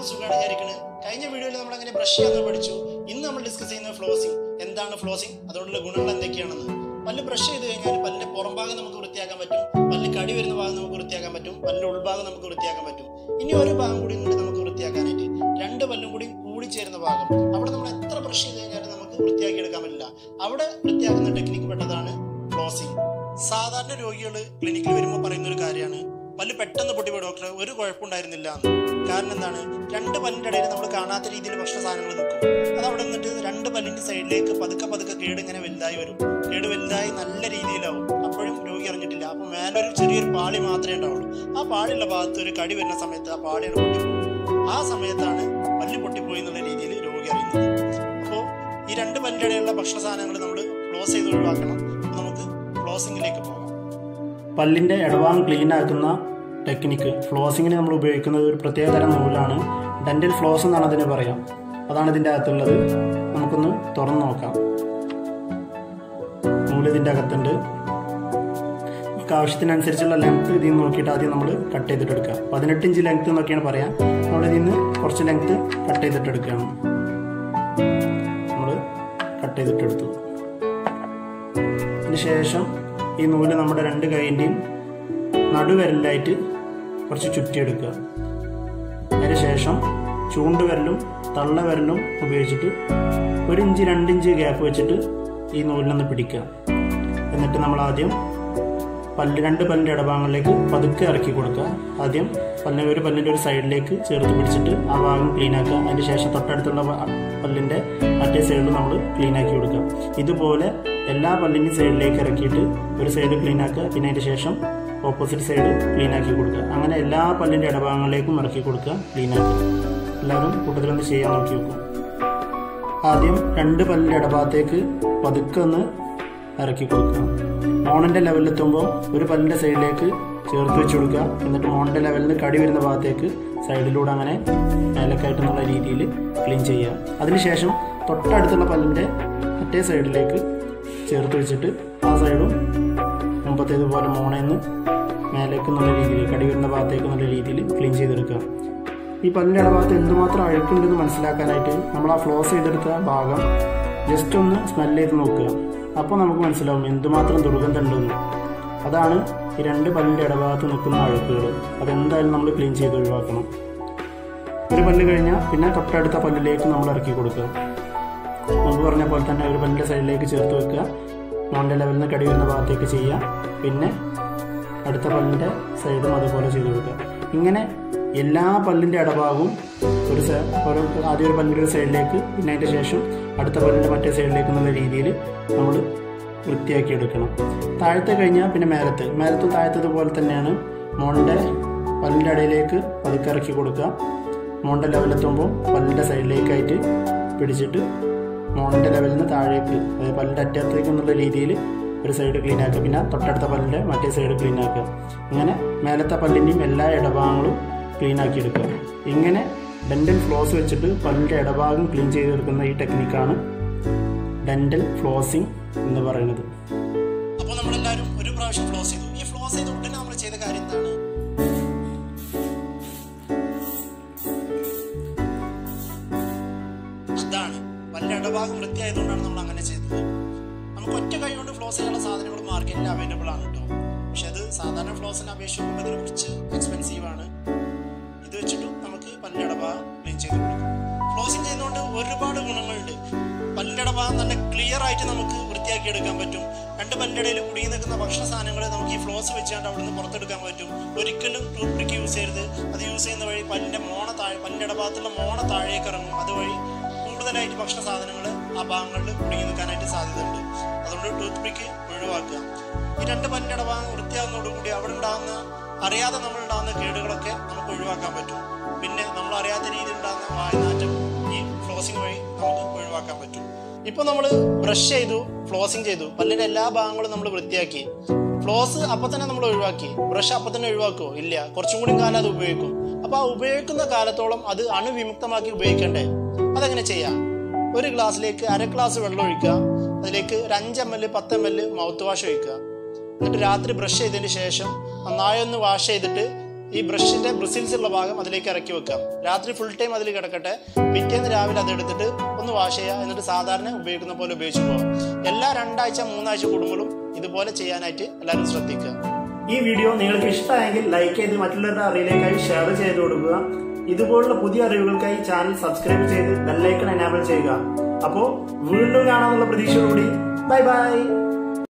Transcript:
സുഖമാണ് വിചാരിക്കുന്നത് കഴിഞ്ഞ വീഡിയോയിൽ നമ്മൾ അങ്ങനെ ബ്രഷ് ചെയ്യാന്ന് പഠിച്ചു ഇന്ന് നമ്മൾ ഡിസ്കസ് ചെയ്യുന്ന ഫ്ലോസിംഗ് എന്താണ് ഫ്ലോസിംഗ് അതുകൊണ്ടുള്ള ഗുണങ്ങൾ എന്തൊക്കെയാണെന്ന് പല്ല് ബ്രഷ് ചെയ്ത് കഴിഞ്ഞാൽ പല്ലിന്റെ പുറം ഭാഗം നമുക്ക് വൃത്തിയാക്കാൻ പറ്റും പല്ല് കടി വരുന്ന ഭാഗം നമുക്ക് വൃത്തിയാക്കാൻ പറ്റും പല്ലിന്റെ ഉൾഭാഗം നമുക്ക് വൃത്തിയാക്കാൻ പറ്റും ഇനി ഒരു ഭാഗം കൂടി ഉണ്ട് നമുക്ക് വൃത്തിയാക്കാനായിട്ട് രണ്ട് പല്ലും കൂടി കൂടിച്ചേരുന്ന ഭാഗം അവിടെ നമ്മൾ എത്ര ബ്രഷ് ചെയ്ത് കഴിഞ്ഞാലും നമുക്ക് വൃത്തിയാക്കി എടുക്കാൻ പറ്റില്ല അവിടെ വൃത്തിയാക്കുന്ന ടെക്നിക്ക് പെട്ടതാണ് ഫ്ലോസിംഗ് സാധാരണ രോഗികൾ ക്ലിനിക്കിൽ വരുമ്പോൾ പറയുന്ന ഒരു കാര്യമാണ് പല്ല് പെട്ടെന്ന് പൊട്ടിപ്പോയി ഡോക്ടറെ ഒരു കുഴപ്പമുണ്ടായിരുന്നില്ല എന്ന് കാരണം എന്താണ് രണ്ട് പല്ലിൻ്റെ ഇടയിൽ നമ്മൾ കാണാത്ത രീതിയിൽ ഭക്ഷണ സാധനങ്ങൾ നിൽക്കും അത് അവിടെ നിന്നിട്ട് രണ്ട് പല്ലിൻ്റെ സൈഡിലേക്ക് പതുക്കെ പതുക്കെ കേട് ഇങ്ങനെ വലുതായി വരും കേട് വലുതായി നല്ല രീതിയിലാവും അപ്പോഴും രോഗി അറിഞ്ഞിട്ടില്ല അപ്പോൾ മേലെ ഒരു ചെറിയൊരു പാളി മാത്രമേ ഉണ്ടാവുള്ളൂ ആ പാളിയുള്ള ഭാഗത്ത് ഒരു കടി വരുന്ന സമയത്ത് ആ പാളിയുടെ പൊട്ടിപ്പോകും ആ സമയത്താണ് പല്ല് പൊട്ടിപ്പോയി എന്നുള്ള രീതിയിൽ രോഗി അറിയുന്നത് അപ്പോൾ ഈ രണ്ട് പല്ലിൻ്റെ ഇടയിലുള്ള ഭക്ഷണ സാധനങ്ങൾ നമ്മൾ ക്ലോസ് ചെയ്ത് ഒഴിവാക്കണം അപ്പോൾ നമുക്ക് ക്ലോസിങ്ങിലേക്ക് പോകാം പല്ലിൻ്റെ ഇടഭാഗം ക്ലീൻ ആക്കുന്ന ടെക്നിക്ക് ഫ്ലോസിങ്ങിന് നമ്മൾ ഉപയോഗിക്കുന്നത് ഒരു പ്രത്യേക തരം നൂലാണ് ഡെൻറ്റൽ ഫ്ലോസ് എന്നാണ് അതിന് പറയാം അതാണ് ഇതിൻ്റെ അകത്തുള്ളത് നമുക്കൊന്ന് തുറന്ന് നോക്കാം നൂല് ഇതിൻ്റെ അകത്തുണ്ട് നമുക്ക് ആവശ്യത്തിനനുസരിച്ചുള്ള ലെങ്ത് ഇതിൽ നിന്ന് നോക്കിയിട്ട് ആദ്യം നമ്മൾ കട്ട് ചെയ്തിട്ട് എടുക്കുക പതിനെട്ട് ഇഞ്ച് ലെങ്ത് എന്നൊക്കെയാണ് പറയാം നമ്മൾ ഇതിൽ നിന്ന് കുറച്ച് ലെങ്ത് കട്ട് ചെയ്തിട്ട് എടുക്കുകയാണ് നമ്മൾ കട്ട് ചെയ്തിട്ട് എടുത്തു അതിന് ശേഷം ഈ നൂല് നമ്മുടെ രണ്ട് കൈൻ്റെയും നടുവിരലായിട്ട് കുറച്ച് ചുറ്റിയെടുക്കുക അതിന് ശേഷം ചൂണ്ടുവിരലും തള്ളവിരലും ഉപയോഗിച്ചിട്ട് ഒരു ഇഞ്ച് രണ്ട് ഇഞ്ച് ഗ്യാപ്പ് വെച്ചിട്ട് ഈ നൂലിനൊന്ന് പിടിക്കുക എന്നിട്ട് നമ്മൾ ആദ്യം പല്ല് രണ്ട് പല്ലിൻ്റെ ഇടഭാഗങ്ങളിലേക്ക് പതുക്കെ ഇറക്കി കൊടുക്കുക ആദ്യം പല്ലിന് ഒരു പല്ലിൻ്റെ ഒരു സൈഡിലേക്ക് ചേർത്ത് പിടിച്ചിട്ട് ആ ഭാഗം ക്ലീൻ ആക്കുക അതിന് ശേഷം തൊട്ടടുത്തുള്ള പ- പല്ലിൻ്റെ മറ്റേ സൈഡിൽ നമ്മൾ ക്ലീൻ ആക്കി കൊടുക്കുക ഇതുപോലെ എല്ലാ പല്ലിൻ്റെയും സൈഡിലേക്ക് ഇറക്കിയിട്ട് ഒരു സൈഡ് ക്ലീൻ ആക്കുക പിന്നെ അതിന് ശേഷം ഓപ്പോസിറ്റ് സൈഡ് ക്ലീൻ ആക്കി കൊടുക്കുക അങ്ങനെ എല്ലാ പല്ലിൻ്റെ ഇടഭാഗങ്ങളിലേക്കും ഇറക്കി കൊടുക്കുക ക്ലീൻ ആക്കുക എല്ലാവരും കൂട്ടത്തിലൊന്ന് ചെയ്യാൻ നോക്കി നോക്കും ആദ്യം രണ്ട് പല്ലിൻ്റെ ഇടഭാഗത്തേക്ക് പതുക്കെ ഒന്ന് ഇറക്കി കൊടുക്കുക മോണിൻ്റെ ലെവലിലെത്തുമ്പോൾ ഒരു പല്ലിൻ്റെ സൈഡിലേക്ക് ചേർത്ത് വെച്ച് കൊടുക്കുക എന്നിട്ട് മോണിൻ്റെ ലെവലിൽ നിന്ന് കടി വരുന്ന ഭാഗത്തേക്ക് സൈഡിലൂടെ അങ്ങനെ മേലക്കായിട്ടെന്നുള്ള രീതിയിൽ ക്ലീൻ ചെയ്യുക അതിനുശേഷം തൊട്ടടുത്തുള്ള പല്ലിൻ്റെ മറ്റേ സൈഡിലേക്ക് ചേർത്ത് വെച്ചിട്ട് ആ സൈഡും മുമ്പത്തേതുപോലെ മോണേന്ന് മേലേക്ക് എന്നുള്ള രീതിയിൽ കടി വരുന്ന ഭാഗത്തേക്ക് എന്നുള്ള രീതിയിൽ ക്ലീൻ ചെയ്തെടുക്കുക ഈ പല്ലിൻ്റെ ഇടഭാഗത്ത് എന്തുമാത്രം അഴുക്കുണ്ടെന്ന് മനസ്സിലാക്കാനായിട്ട് നമ്മൾ ആ ഫ്ലോസ് ചെയ്തെടുത്ത ഭാഗം ജസ്റ്റ് ഒന്ന് സ്മെല് ചെയ്ത് നോക്കുക അപ്പോൾ നമുക്ക് മനസ്സിലാവും എന്തുമാത്രം ദുർഗന്ധമുണ്ടെന്ന് അതാണ് ഈ രണ്ട് പല്ലിൻ്റെ ഇടഭാഗത്ത് നിൽക്കുന്ന അഴുക്കുകൾ അതെന്തായാലും നമ്മൾ ക്ലീൻ ചെയ്ത് ഒഴിവാക്കണം ഒരു പല്ല് കഴിഞ്ഞാൽ പിന്നെ തൊട്ടടുത്ത പല്ലിലേക്ക് നമ്മൾ ഇറക്കി കൊടുക്കുക മുമ്പ് പറഞ്ഞ പോലെ തന്നെ ഒരു പല്ലിൻ്റെ സൈഡിലേക്ക് ചേർത്ത് വെക്കുക മോണിൻ്റെ ലെവലിൽ നിന്ന് കടി വരുന്ന ഭാഗത്തേക്ക് ചെയ്യുക പിന്നെ അടുത്ത പല്ലിൻ്റെ സൈഡും അതുപോലെ ചെയ്ത് കൊടുക്കുക ഇങ്ങനെ എല്ലാ പല്ലിൻ്റെ ഇടഭാഗവും ഒരു സൈ- ഒരു ആദ്യം ഒരു പല്ലിൻ്റെ ഒരു സൈഡിലേക്ക് പിന്നെ അതിൻ്റെ ശേഷം അടുത്ത പല്ലിൻ്റെ മറ്റേ സൈഡിലേക്ക് എന്നുള്ള രീതിയിൽ നമ്മൾ വൃത്തിയാക്കി എടുക്കണം താഴത്തെ കഴിഞ്ഞാൽ പിന്നെ മേലത്ത് മേലത്തും താഴത്തതുപോലെ തന്നെയാണ് മോണിൻ്റെ പല്ലിൻ്റെ ഇടയിലേക്ക് പതുക്കെ ഇറക്കി കൊടുക്കുക മോണിൻ്റെ ലെവലെത്തുമ്പോൾ പല്ലിൻ്റെ സൈഡിലേക്കായിട്ട് പിടിച്ചിട്ട് മോണിൻ്റെ ലെവലിൽ നിന്ന് താഴേക്ക് അതായത് പല്ലിൻ്റെ അറ്റത്തേക്ക് എന്നുള്ള രീതിയിൽ ഒരു സൈഡ് ക്ലീൻ ആക്കുക പിന്നെ തൊട്ടടുത്ത പല്ലിൻ്റെ മറ്റേ സൈഡ് ക്ലീൻ ആക്കുക ഇങ്ങനെ മേലത്തെ പല്ലിൻ്റെയും എല്ലാ ഇടഭാഗങ്ങളും ക്ലീൻ ആക്കി എടുക്കുക ഇങ്ങനെ ഡെൻ്റൽ ഫ്ലോസ് വെച്ചിട്ട് പല്ലിൻ്റെ ഇടഭാഗം ക്ലീൻ ചെയ്തെടുക്കുന്ന ഈ ടെക്നിക്കാണ് ഡെൻ്റൽ ഫ്ലോസിങ് എന്ന് പറയുന്നത് അപ്പോൾ നമ്മളെല്ലാവരും ഒരു പ്രാവശ്യം ഫ്ലോസ് ചെയ്തു ഈ ഫ്ലോസ് ചെയ്ത ഉടനെ നമ്മൾ ചെയ്ത കാര്യം എന്താണ് അതാണ് പല്ലിന്റെ ഇടഭാഗം വൃത്തിയായതുകൊണ്ടാണ് നമ്മൾ അങ്ങനെ ചെയ്തത് നമുക്ക് ഒറ്റ കൈ കൊണ്ട് ഫ്ലോസ് ചെയ്യാനുള്ള സാധനങ്ങൾ മാർക്കറ്റിൽ അവൈലബിൾ ആണ് കേട്ടോ പക്ഷെ അത് സാധാരണ ഫ്ലോസിനെ അപേക്ഷിച്ച് നോക്കുമ്പോൾ ഇതിന് കുറച്ച് എക്സ്പെൻസീവ് ആണ് ഇത് വെച്ചിട്ടും നമുക്ക് പല്ലിന്റെ ഇടഭാഗം ക്ലീൻ ചെയ്ത് കൊടുക്കാം ഫ്ലോസിങ് ചെയ്യുന്നതുകൊണ്ട് ഒരുപാട് ഗുണങ്ങളുണ്ട് പല്ലിന്റെ ഇടഭാഗം നല്ല ക്ലിയർ ആയിട്ട് നമുക്ക് വൃത്തിയാക്കി എടുക്കാൻ പറ്റും രണ്ട് പല്ലിന്റെ ഇടയിൽ കുടുങ്ങി നിൽക്കുന്ന ഭക്ഷണ സാധനങ്ങൾ നമുക്ക് ഈ ഫ്ലോസ് വെച്ചുകൊണ്ട് അവിടെ നിന്ന് പുറത്തെടുക്കാൻ പറ്റും ഒരിക്കലും ടൂത്ത് പിക്ക് യൂസ് ചെയ്യരുത് അത് യൂസ് ചെയ്യുന്ന വഴി പല്ലിന്റെ മോണ താഴെ പല്ലിന്റെ ഇടഭാഗത്തുള്ള മോണ താഴേക്ക് ഇറങ്ങും അതുവഴി കൂടുതലായിട്ട് ഭക്ഷണ സാധനങ്ങൾ ആ ഭാഗങ്ങളിൽ കുടുങ്ങി നിൽക്കാനായിട്ട് സാധ്യതയുണ്ട് അതുകൊണ്ട് ടൂത്ത് പിക്ക് ഒഴിവാക്കുക ഈ രണ്ട് പല്ലിന്റെ ഇടഭാഗം വൃത്തിയാകുന്നതോടുകൂടി അവിടെ ഉണ്ടാകുന്ന അറിയാതെ നമ്മൾ ഉണ്ടാകുന്ന കേടുകളൊക്കെ നമുക്ക് ഒഴിവാക്കാൻ പറ്റും പിന്നെ നമ്മൾ അറിയാത്ത രീതിയിൽ ഉണ്ടാകുന്ന വായനാറ്റം ഈ ഫ്ലോസിങ് വഴി നമുക്ക് ഒഴിവാക്കാൻ പറ്റും ഇപ്പോൾ നമ്മൾ ബ്രഷ് ചെയ്തു ഫ്ലോസിങ് ചെയ്തു പല്ലിന്റെ എല്ലാ ഭാഗങ്ങളും നമ്മൾ വൃത്തിയാക്കി ഫ്ലോസ് അപ്പൊ തന്നെ നമ്മൾ ഒഴിവാക്കി ബ്രഷ് അപ്പൊ തന്നെ ഒഴിവാക്കുമോ ഇല്ല കുറച്ചും കൂടി കാലം അത് ഉപയോഗിക്കും അപ്പൊ ആ ഉപയോഗിക്കുന്ന കാലത്തോളം അത് അണുവിമുക്തമാക്കി ഉപയോഗിക്കണ്ടേ അതെങ്ങനെ ചെയ്യാം ഒരു ഗ്ലാസ്സിലേക്ക് അര ഗ്ലാസ് വെള്ളം ഒഴിക്കുക അതിലേക്ക് ഒരു അഞ്ച് എം എൽ പത്ത് എം എൽ മൗത്ത് വാഷ് ഒഴിക്കുക എന്നിട്ട് രാത്രി ബ്രഷ് ചെയ്തതിന് ശേഷം നന്നായി ഒന്ന് വാഷ് ചെയ്തിട്ട് ഈ ബ്രഷിന്റെ ബ്രിസിൽസ് ഉള്ള ഭാഗം അതിലേക്ക് ഇറക്കി വെക്കാം രാത്രി ഫുൾ ടൈം അതിൽ കിടക്കട്ടെ പിറ്റേന്ന് രാവിലെ അത് എടുത്തിട്ട് ഒന്ന് വാഷ് ചെയ്യുക എന്നിട്ട് സാധാരണ ഉപയോഗിക്കുന്ന പോലെ ഉപയോഗിച്ച് പോകാം എല്ലാ രണ്ടാഴ്ച മൂന്നാഴ്ച കൂടുമ്പോഴും ഇതുപോലെ ചെയ്യാനായിട്ട് എല്ലാവരും ശ്രദ്ധിക്കുക ഈ വീഡിയോ നിങ്ങൾക്ക് ഇഷ്ടമായെങ്കിൽ ലൈക്ക് ചെയ്ത് മറ്റുള്ളവരുടെ അറിവിലേക്കായി ഷെയർ ചെയ്ത് കൊടുക്കുക ഇതുപോലുള്ള പുതിയ അറിവുകൾക്കായി ചാനൽ സബ്സ്ക്രൈബ് ചെയ്ത് ബെല്ലൈക്കൺ എനാബിൾ ചെയ്യുക അപ്പോൾ വീണ്ടും കാണാനുള്ള പ്രതീക്ഷയോടുകൂടി ബൈ ബൈ